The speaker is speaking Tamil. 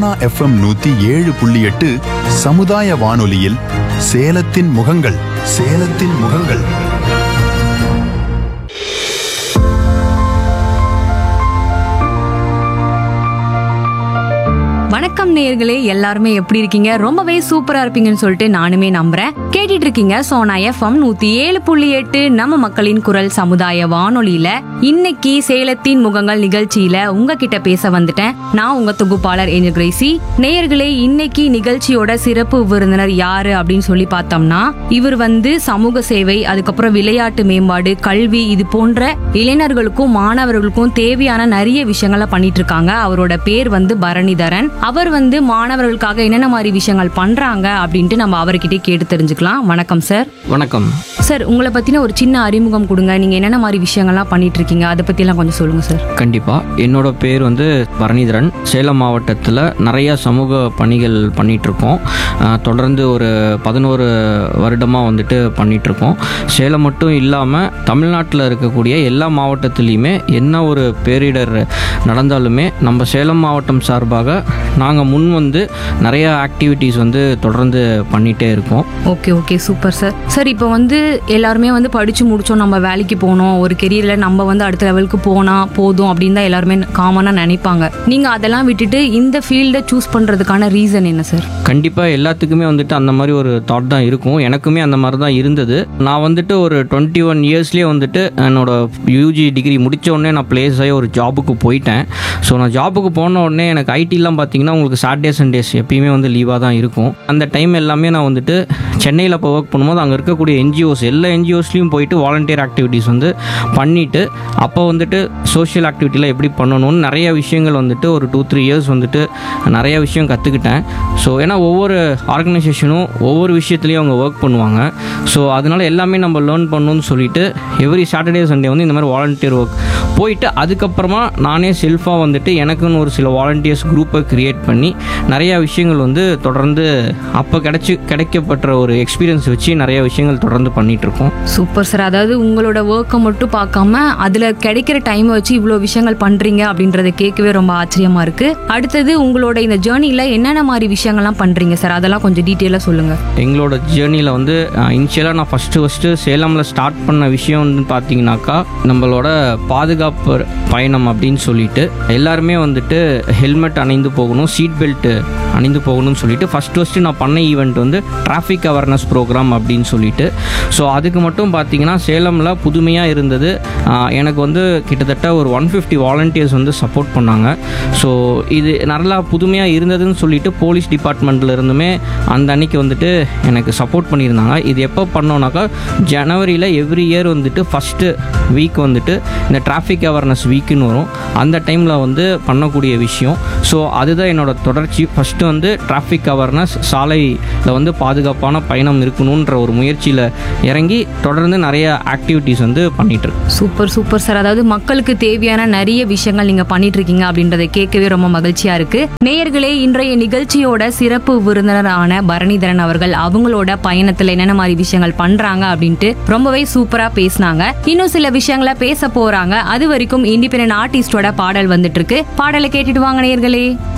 சோனா எஃப்எம் நூத்தி ஏழு புள்ளி எட்டு சமுதாய வானொலியில் சேலத்தின் முகங்கள் சேலத்தின் முகங்கள் வணக்கம் நேயர்களே எல்லாருமே எப்படி இருக்கீங்க ரொம்பவே சூப்பரா இருப்பீங்கன்னு சொல்லிட்டு நானுமே நம்புறேன் கேட்டுட்டு இருக்கீங்க சோனா எஃப்எம் நூத்தி ஏழு புள்ளி எட்டு நம்ம மக்களின் குரல் சமுதாய வானொலியில இன்னைக்கு சேலத்தின் முகங்கள் நிகழ்ச்சியில உங்ககிட்ட பேச வந்துட்டேன் நான் உங்க தொகுப்பாளர் ஏஞ்சல் கிரேசி நேயர்களே இன்னைக்கு நிகழ்ச்சியோட சிறப்பு விருந்தினர் யாரு அப்படின்னு சொல்லி பார்த்தோம்னா இவர் வந்து சமூக சேவை அதுக்கப்புறம் விளையாட்டு மேம்பாடு கல்வி இது போன்ற இளைஞர்களுக்கும் மாணவர்களுக்கும் தேவையான நிறைய விஷயங்களை பண்ணிட்டு இருக்காங்க அவரோட பேர் வந்து பரணிதரன் அவர் வந்து மாணவர்களுக்காக என்னென்ன மாதிரி விஷயங்கள் பண்றாங்க அப்படின்ட்டு நம்ம அவர்கிட்ட கேட்டு தெரிஞ்சுக்கலாம் வணக்கம் சார் வணக்கம் சார் உங்களை பத்தின ஒரு சின்ன அறிமுகம் கொடுங்க நீங்க என்னென்ன மாதிரி விஷயங்கள்லாம் பண்ணிட்டு இருக்கீங்க அதை பத்தி எல்லாம் கொஞ்சம் சொல்லுங்க சார் கண்டிப்பாக என்னோட பேர் வந்து பரணிதரன் சேலம் மாவட்டத்தில் நிறைய சமூக பணிகள் பண்ணிகிட்ருக்கோம் தொடர்ந்து ஒரு பதினோரு வருடமாக வந்துட்டு பண்ணிகிட்ருக்கோம் சேலம் மட்டும் இல்லாமல் தமிழ்நாட்டில் இருக்கக்கூடிய எல்லா மாவட்டத்துலேயுமே என்ன ஒரு பேரிடர் நடந்தாலுமே நம்ம சேலம் மாவட்டம் சார்பாக நாங்கள் முன் வந்து நிறைய ஆக்டிவிட்டீஸ் வந்து தொடர்ந்து பண்ணிகிட்டே இருக்கோம் okay okay super sir sir இப்போ வந்து எல்லாருமே வந்து படிச்சு முடிச்சோம் நம்ம வேலைக்கு போகணும் ஒரு கெரியர்ல நம்ம வந்து அடுத்த லெவலுக்கு போனா போதும் அப்படின்னு தான் எல்லாருமே காமனா நினைப்பாங்க நீங்க அதெல்லாம் விட்டுட்டு இந்த ஃபீல்டை சூஸ் பண்றதுக்கான ரீசன் என்ன சார் கண்டிப்பாக எல்லாத்துக்குமே வந்துட்டு அந்த மாதிரி ஒரு தாட் தான் இருக்கும் எனக்குமே அந்த மாதிரி தான் இருந்தது நான் வந்துட்டு ஒரு டுவெண்ட்டி ஒன் இயர்ஸ்லேயே வந்துட்டு என்னோட யூஜி டிகிரி முடிச்ச உடனே நான் பிளேஸ் ஆகி ஒரு ஜாபுக்கு போயிட்டேன் ஸோ நான் ஜாபுக்கு போன உடனே எனக்கு ஐடிலாம் பார்த்தீங்கன்னா உங்களுக்கு சாட்டர்டே சண்டேஸ் எப்பயுமே வந்து லீவாக தான் இருக்கும் அந்த டைம் எல்லாமே நான் வந்துட்டு சென்னையில் இப்போ ஒர்க் பண்ணும்போது அங்கே இருக்கக்கூடிய என்ஜிஓஸ் எல்லா என்ஜிஓஸ்லையும் போயிட்டு வாலண்டியர் ஆக்டிவிட்டீஸ் வந்து பண்ணிவிட்டு அப்போ வந்துட்டு சோஷியல் ஆக்டிவிட்டியில் எப்படி பண்ணணும்னு நிறைய விஷயங்கள் வந்துட்டு ஒரு டூ த்ரீ இயர்ஸ் வந்துட்டு நிறைய விஷயம் கற்றுக்கிட்டேன் ஸோ ஏன்னா ஒவ்வொரு ஆர்கனைசேஷனும் ஒவ்வொரு விஷயத்துலையும் அவங்க ஒர்க் பண்ணுவாங்க ஸோ அதனால எல்லாமே நம்ம லேர்ன் பண்ணணும்னு சொல்லிட்டு எவ்ரி சாட்டர்டே சண்டே வந்து இந்த மாதிரி வாலண்டியர் ஒர்க் போயிட்டு அதுக்கப்புறமா நானே செல்ஃபாக வந்துட்டு எனக்குன்னு ஒரு சில வாலண்டியர்ஸ் குரூப்பை க்ரியேட் பண்ணி நிறையா விஷயங்கள் வந்து தொடர்ந்து அப்போ கிடைச்சி கிடைக்கப்பட்ட ஒரு எக்ஸ்பீரியன்ஸ் வச்சு நிறைய விஷயங்கள் தொடர்ந்து பண்ணிட்டு இருக்கோம் சூப்பர் சார் அதாவது உங்களோட ஒர்க்கை மட்டும் பார்க்காம அதுல கிடைக்கிற டைமை வச்சு இவ்வளோ விஷயங்கள் பண்றீங்க அப்படின்றத கேட்கவே ரொம்ப ஆச்சரியமா இருக்கு அடுத்தது உங்களோட இந்த ஜேர்னில என்னென்ன மாதிரி விஷயங்கள்லாம் பண்றீங்க சார் அதெல்லாம் கொஞ்சம் டீட்டெயிலாக சொல்லுங்க எங்களோட ஜேர்னியில் வந்து இனிஷியலாக நான் ஃபஸ்ட்டு ஃபஸ்ட்டு சேலமில் ஸ்டார்ட் பண்ண விஷயம் வந்து பார்த்தீங்கன்னாக்கா நம்மளோட பாதுகாப்பு பயணம் அப்படின்னு சொல்லிட்டு எல்லாருமே வந்துட்டு ஹெல்மெட் அணிந்து போகணும் சீட் பெல்ட் அணிந்து போகணும்னு சொல்லிட்டு ஃபஸ்ட்டு ஃபஸ்ட்டு நான் பண்ண ஈவெண்ட் வந்து டிராஃபிக் அவேர்னஸ் ப்ரோக்ராம் அப்படின்னு சொல்லிட்டு ஸோ அதுக்கு மட்டும் பார்த்தீங்கன்னா சேலமில் புதுமையாக இருந்தது ஆஹ் எனக்கு வந்து கிட்டத்தட்ட ஒரு ஒன் ஃபிஃப்டி வாலண்டியர்ஸ் வந்து சப்போர்ட் பண்ணாங்க ஸோ இது நல்லா புதுமையாக இருந்ததுன்னு சொல்லிட்டு போலீஸ் டிபார்ட்மெண்ட்ல இருந்துமே அந்த அன்னைக்கு வந்துட்டு எனக்கு சப்போர்ட் பண்ணியிருந்தாங்க இது எப்போ பண்ணோன்னாக்கா ஜனவரியில் எவ்ரி இயர் வந்துட்டு ஃபஸ்ட்டு வீக் வந்துட்டு இந்த டிராஃபிக் அவேர்னஸ் வீக்குன்னு வரும் அந்த டைமில் வந்து பண்ணக்கூடிய விஷயம் ஸோ அதுதான் என்னோட தொடர்ச்சி ஃபஸ்ட்டு வந்து டிராஃபிக் அவேர்னஸ் சாலையில் வந்து பாதுகாப்பான பயணம் இருக்கணுன்ற ஒரு முயற்சியில் இறங்கி தொடர்ந்து நிறைய ஆக்டிவிட்டீஸ் வந்து பண்ணிட்டு இருக்கேன் சூப்பர் சூப்பர் சார் அதாவது மக்களுக்கு தேவையான நிறைய விஷயங்கள் நீங்க பண்ணிட்டு இருக்கீங்க அப்படின்றத கேட்கவே ரொம்ப மகிழ்ச்சியா இருக்கு நேயர்களே இன்றைய நிகழ்ச்சியோட சிறப்பு விருந்தினரான பரணிதரன் அவர்கள் அவங்களோட பயணத்துல என்னென்ன மாதிரி விஷயங்கள் பண்றாங்க அப்படின்ட்டு ரொம்பவே சூப்பரா பேசினாங்க இன்னும் சில விஷயங்களை பேச போறாங்க அது வரைக்கும் இண்டிபெண்டன்ட் ஆர்டிஸ்டோட பாடல் வந்துட்டு இருக்கு பாடலை கேட்டுட்டு வாங்க நேயர்களே